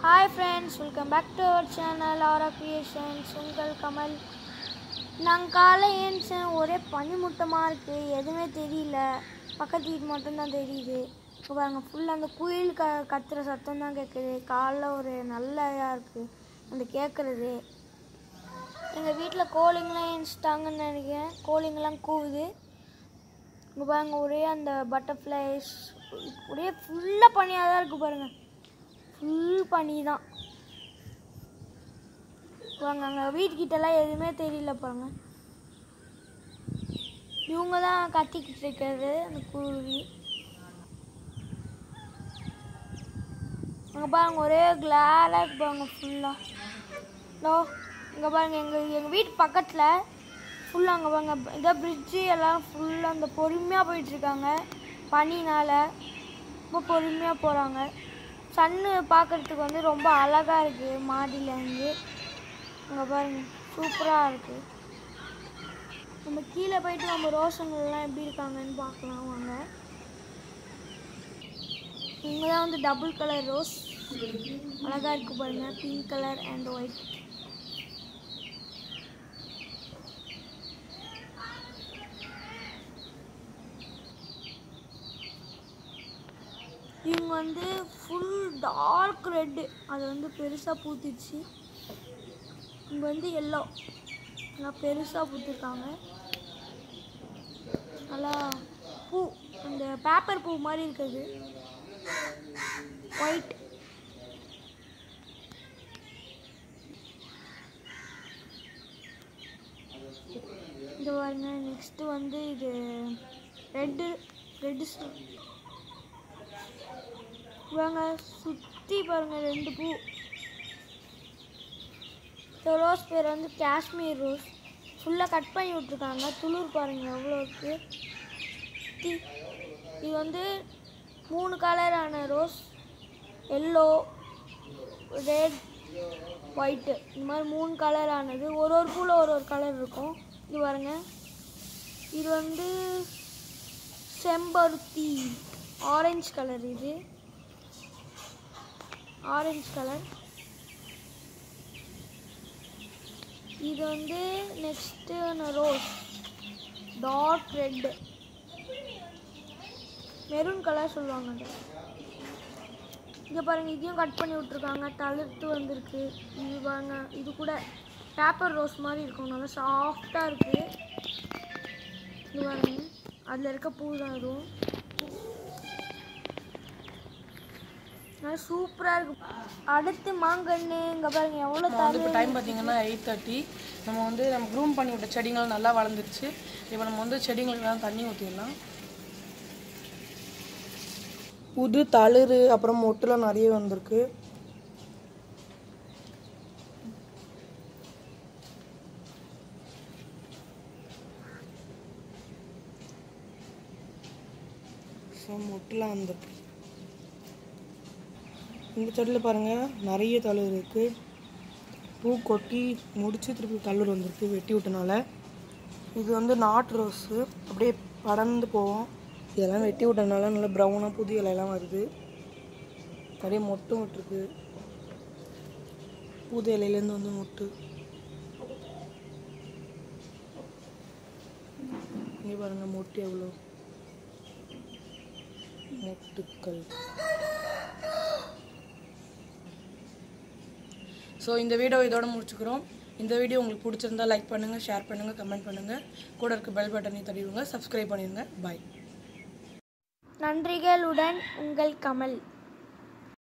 hi friends welcome back to our channel Aura creations உங்கள் கமல் நாங்கள் காலை ஏன்ச்சேன் ஒரே பனிமூட்டமாக இருக்குது எதுவுமே தெரியல பக்கத்து வீட்டு மட்டும்தான் தெரியுது இப்போ பாருங்க ஃபுல்லாக அந்த குயில் க கத்துற சத்தம் தான் கேட்குது காலைல ஒரு நல்ல இதாக இருக்குது அந்த கேட்குறது எங்கள் வீட்டில் கோழிங்கெலாம் ஏன்ச்சிட்டாங்கன்னு நினைக்கிறேன் கோழிங்கெல்லாம் கூவுது இங்கே பாருங்க ஒரே அந்த பட்டர்ஃப்ளைஸ் ஒரே ஃபுல்லாக பனியாக தான் இருக்குது பாருங்கள் ஃபுல் பனி தான் பாருங்க அங்கே வீட்டுக்கிட்டலாம் எதுவுமே தெரியல பாருங்க இவங்க தான் கத்திக்கிட்டு இருக்கிறது அந்த குருவி அங்கே பாருங்க ஒரே கிளாலாக இருக்கு பாருங்க ஃபுல்லாக ஹலோ இங்கே பாருங்க எங்கள் எங்கள் வீட்டு பக்கத்தில் ஃபுல்லாக அங்கே பாருங்க இதை பிரிட்ஜு எல்லாம் ஃபுல்லாக அந்த பொறுமையாக போயிட்டுருக்காங்க பனினால் ரொம்ப பொறுமையாக போகிறாங்க சன்னு பார்க்குறதுக்கு வந்து ரொம்ப அழகாக இருக்குது மாடியிலேருந்து அங்கே பாருங்க சூப்பராக இருக்குது நம்ம கீழே போயிட்டு நம்ம ரோஷன்கள்லாம் எப்படி இருக்காங்கன்னு பார்க்கலாம் வாங்க இங்கே தான் வந்து டபுள் கலர் ரோஸ் அழகாக இருக்குது பாருங்க பிங்க் கலர் அண்ட் ஒயிட் இவங்க வந்து ஃபுல் டார்க் ரெட்டு அது வந்து பெருசாக பூத்துச்சு இங்கே வந்து எல்லோ நல்லா பெருசாக பூத்துருக்காங்க நல்லா பூ அந்த பேப்பர் பூ மாதிரி இருக்குது ஒயிட் இது பாருங்க நெக்ஸ்ட்டு வந்து இது ரெட்டு ரெட்டு இவங்க சுற்றி பாருங்க ரெண்டு பூ இந்த ரோஸ் பேர் வந்து காஷ்மீர் ரோஸ் ஃபுல்லாக கட் பண்ணி விட்ருக்காங்க துளிர் பாருங்க எவ்வளோ இருக்கு தி- இது வந்து மூணு கலரான ரோஸ் எல்லோ ரெட் ஒயிட்டு இந்த மாதிரி மூணு கலர் ஆனது ஒரு ஒரு பூவில் ஒரு ஒரு கலர் இருக்கும் இது பாருங்க இது வந்து செம்பருத்தி ஆரஞ்சு கலர் இது ஆரஞ்சு கலர் இது வந்து next rose dark red maroon colour சொல்லுவாங்க அது இங்கே பாருங்க இதையும் கட் பண்ணி விட்ருக்காங்க தளிர்த்து வந்திருக்கு இது பாருங்க இது கூட பேப்பர் ரோஸ் மாதிரி இருக்கும் நல்லா சாஃப்டாக இருக்குது இது பாருங்க அதில் இருக்க பூ தான் இதுவும் நல்லா சூப்பராக இருக்கு அடுத்து மாங்கன்று இங்கே பாருங்க எவ்வளோ நம்ம வந்து தரு இப்போ டைம் பார்த்தீங்கன்னா எயிட் தேர்ட்டி நம்ம வந்து நம்ம க்ரூம் பண்ணி விட்ட செடிகள் நல்லா வளர்ந்துருச்சு இப்போ நம்ம வந்து செடிங்களுக்கெல்லாம் தண்ணி ஊற்றிடலாம் புது தளிர் அப்புறம் மொட்டுலாம் நிறைய வந்திருக்கு ஸோ மொட்டுலாம் வந்திருக்கு இந்த செடியில் பாருங்கள் நிறைய தளிர் இருக்குது பூ கொட்டி முடிச்சு திருப்பி தளிர் வந்திருக்கு வெட்டி விட்டனால இது வந்து நாட்டு ரோஸு அப்படியே படர்ந்து போவோம் இதெல்லாம் வெட்டி விட்டனால நல்லா ப்ரௌனாக புது இலையெல்லாம் வருது நிறைய மொட்டும் விட்டுருக்கு புது இலையிலேருந்து வந்து மொட்டு இங்கே பாருங்க மொட்டு எவ்வளோ மொட்டுக்கள் ஸோ இந்த வீடியோ இதோட முடிச்சுக்கிறோம் இந்த வீடியோ உங்களுக்கு பிடிச்சிருந்தா லைக் பண்ணுங்கள் ஷேர் பண்ணுங்கள் கமெண்ட் பண்ணுங்கள் கூட இருக்க பெல் பட்டனை தட்டிடுங்க சப்ஸ்கிரைப் பண்ணிடுங்க பாய் நன்றிகளுடன் உங்கள் கமல்